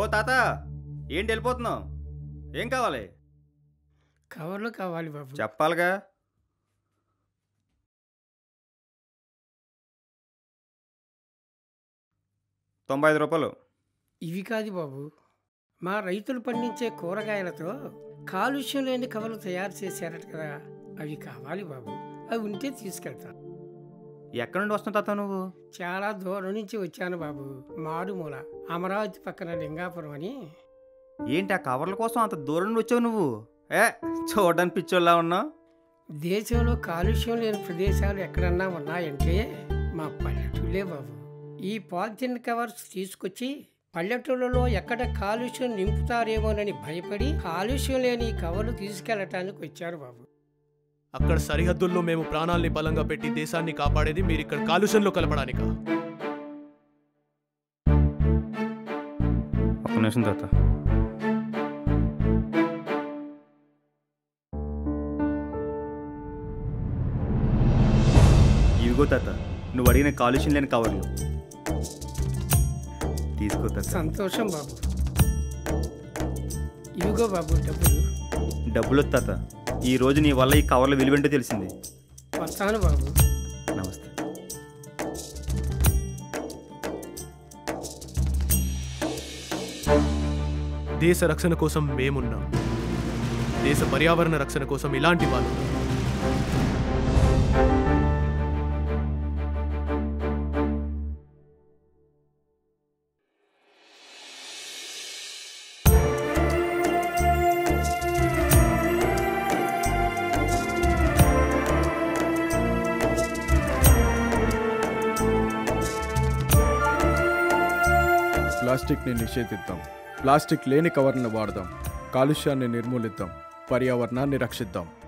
ఓ తాత ఏంటి వెళ్ళిపోతున్నావు ఏం కావాలి కవర్లు కావాలి బాబు చెప్పాలిగా తొంభై ఐదు రూపాయలు ఇవి కాదు బాబు మా రైతులు పండించే కూరగాయలతో కాలుష్యం లేని కవర్లు తయారు చేశారట కదా అవి కావాలి బాబు అవి ఉంటే తీసుకెళ్తాను ఎక్కడి నుండి వస్తున్నావు తాత నువ్వు చాలా దూరం నుంచి వచ్చాను బాబు మారుమూల అమరావతి పక్కన లింగాపురం అని ఏంటి ఆ కవర్ల కోసం అంత దూరం నుండి వచ్చావు నువ్వు ఏ చూడడానికి పిచ్చోళ్ళ ఉన్నావు దేశంలో కాలుష్యం లేని ప్రదేశాలు ఎక్కడన్నా ఉన్నాయంటే మా పల్లెటూళ్ళే బాబు ఈ పాలిథిన్ కవర్స్ తీసుకొచ్చి పల్లెటూళ్ళలో ఎక్కడ కాలుష్యం నింపుతారేమోనని భయపడి కాలుష్యం లేని ఈ కవర్లు తీసుకెళ్ళటానికి వచ్చారు బాబు అక్కడ సరిహద్దుల్లో మేము ప్రాణాల్ని బలంగా పెట్టి దేశాన్ని కాపాడేది మీరు ఇక్కడ కాలుష్యంలో కలపడానిక ఒక్క నిమిషం తాత ఇవిగో తాత నువ్వు అడిగిన కాలుష్యం లేని కవర్లు తీసుకో తాత సంతోషం బాబు ఇదిగో బాబు డబ్బులు డబ్బులు వద్దు తాత ఈ రోజు నీ వల్ల ఈ కవర్ల విలువేంటో తెలిసింది వస్తాను బాబు నమస్తే దేశ రక్షణ కోసం మేమున్నాం దేశ పర్యావరణ రక్షణ కోసం ఇలాంటి వాళ్ళు ప్లాస్టిక్ని నిషేధిద్దాం ప్లాస్టిక్ లేని కవర్ను వాడదాం కాలుష్యాన్ని నిర్మూలిద్దాం పర్యావరణాన్ని రక్షిద్దాం